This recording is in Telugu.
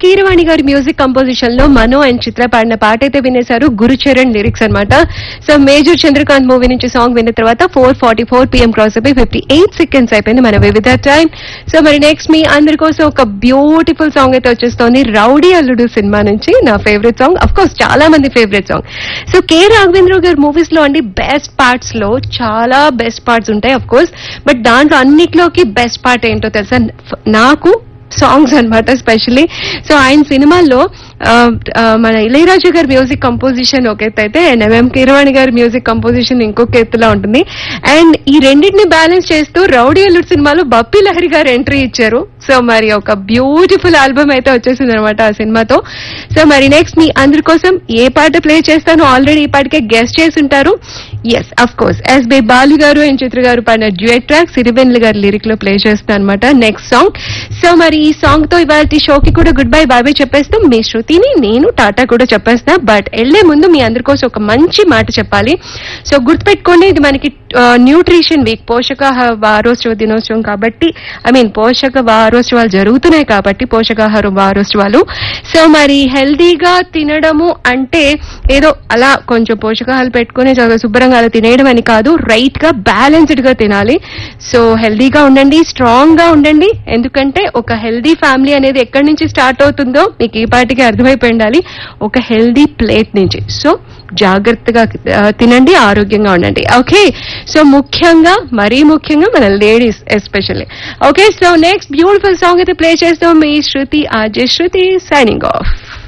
కీరవాణి గారి మ్యూజిక్ కంపోజిషన్ లో మనో అండ్ చిత్ర పాడిన పాట అయితే వినేశారు గురుచరణ్ లిరిక్స్ అన్నమాట సో మేజర్ చంద్రకాంత్ మూవీ నుంచి సాంగ్ విన్న తర్వాత four forty four PM cross అయిపోయి ఫిఫ్టీ ఎయిట్ సెకండ్స్ అయిపోయింది మన వివిధ టైం సో మరి నెక్స్ట్ మీ అందరి కోసం ఒక బ్యూటిఫుల్ సాంగ్ అయితే వచ్చేస్తోంది రౌడీ అల్లుడు సినిమా నుంచి నా ఫేవరెట్ సాంగ్ అఫ్ కోర్స్ చాలా మంది favourite song so K Raghavendra గారి మూవీస్ లో అండి బెస్ట్ పార్ట్స్ లో చాలా బెస్ట్ పార్ట్స్ ఉంటాయి అఫ్ కోర్స్ బట్ దాంట్లో అన్నిట్లోకి బెస్ట్ పార్ట్ ఏంటో తెలుసా నాకు సాంగ్స్ అన్నమాట స్పెషల్లీ సో ఆయన సినిమాల్లో ఆ, ఆ, మన ఇళయరాజు గారి మ్యూజిక్ కంపోజిషన్ ఒక ఎత్తు అయితే అండ్ ఎంఎం కీరవాణి గారి మ్యూజిక్ కంపోజిషన్ ఇంకొక ఎత్తులా ఉంటుంది అండ్ ఈ రెండింటిని బ్యాలెన్స్ చేస్తూ రౌడీ అల్లుడు సినిమాలో బప్పి లహరి గారు ఎంట్రీ ఇచ్చారు సో మరి ఒక బ్యూటిఫుల్ ఆల్బమ్ అయితే వచ్చేసింది అనమాట ఆ సినిమాతో సో మరి నెక్స్ట్ మీ అందరి కోసం ఏ పాట ప్లే చేస్తానో ఆల్రెడీ ఈ పాటకే గెస్ట్ చేసి ఉంటారు yes of course S B Balu గారు అండ్ చిత్ర గారు పాడిన డ్యూయట్ ట్రాక్ సిరివెన్లు గారి లిరిక్ లో ప్లే చేస్తాను అనమాట నెక్స్ట్ సాంగ్ సో మరి ఈ సాంగ్ తో ఇవాళ షోకి కూడా గుడ్ బై బాయ్ బై చెప్పేస్తాం మీ శృతిని నేను టాటా కూడా చెప్పేస్తా బట్ వెళ్లే ముందు మీ అందరి కోసం ఒక మంచి మాట చెప్పాలి సో గుర్తుపెట్టుకోండి ఇది మనకి న్యూట్రిషన్ వీక్ పోషకాహార వారోత్సవ దినోత్సవం కాబట్టి ఐ మీన్ పోషక వారోత్సవాలు జరుగుతున్నాయి కాబట్టి పోషకాహార వారోత్సవాలు సో మరి హెల్దీగా తినడము అంటే ఏదో అలా కొంచెం పోషకాహారాలు పెట్టుకుని చాలా శుభ్రంగా అలా తినేయడం అని కాదు రైట్ గా బ్యాలెన్స్డ్ గా తినాలి సో హెల్దీగా ఉండండి స్ట్రాంగ్ గా ఉండండి ఎందుకంటే ఒక హెల్దీ ఫ్యామిలీ అనేది ఎక్కడి నుంచి స్టార్ట్ అవుతుందో మీకు ఈ పాటికి అర్థమైపోయి ఉండాలి ఒక హెల్దీ ప్లేట్ నుంచి సో జాగ్రత్తగా ఆ, తినండి ఆరోగ్యంగా ఉండండి ఓకే సో ముఖ్యంగా మరీ ముఖ్యంగా మన ladies especially okay so next beautiful song అయితే ప్లే చేస్తాం మీ Shruti RJ Shruti signing of